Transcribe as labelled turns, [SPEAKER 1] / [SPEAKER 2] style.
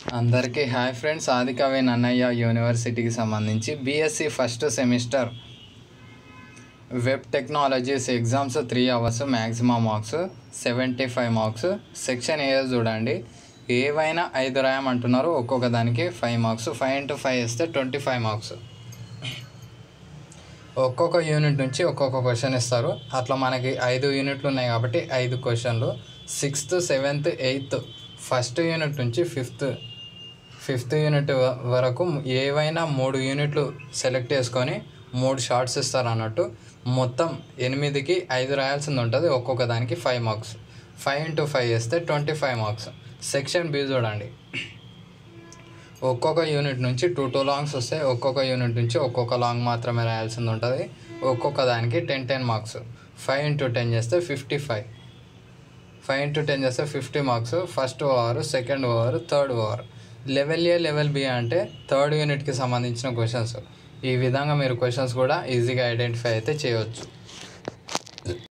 [SPEAKER 1] అందరికీ hi friends ఆదికవి Nannaya యూనివర్సిటీకి సంబంధించి BSc first semester web technologies exams three hours maximum marks seventy five marks section A చూడండి ఏవైనా ఐదు రాయమంటున్నారు ఒక్కొక్క దానికి five marks five into five వేస్తే ట్వంటీ ఫైవ్ మార్క్స్ ఒక్కొక్క యూనిట్ నుంచి ఒక్కొక్క క్వశ్చన్ ఇస్తారు అట్లా మనకి ఐదు యూనిట్లు ఉన్నాయి కాబట్టి ఐదు క్వశ్చన్లు sixth seventh eighth first unit నుంచి ఫిఫ్త్ ఫిఫ్త్ యూనిట్ వ- వరకు ఏవైనా మూడు యూనిట్లు సెలెక్ట్ చేసుకొని మూడు షార్ట్స్ ఇస్తారు అన్నట్టు మొత్తం ఎనిమిదికి ఐదు రాయాల్సింది ఉంటుంది ఒక్కొక్క దానికి five marks five into five వేస్తే twenty five marks section B చూడండి ఒక్కొక్క యూనిట్ నుంచి టూ టూ లాంగ్స్ వస్తాయి ఒక్కొక్క యూనిట్ నుంచి ఒక్కొక్క లాంగ్ మాత్రమే రాయాల్సింది ఉంటుంది ఒక్కొక్క దానికి ten ten marks five into ten చేస్తే fifty five five into ten చేస్తే fifty marks first over second over third over level A level B అంటే థర్డ్ యూనిట్కి సంబంధించిన క్వశ్చన్స్ ఈ విధంగా మీరు క్వశ్చన్స్ కూడా ఈజీగా ఐడెంటిఫై అయితే చేయవచ్చు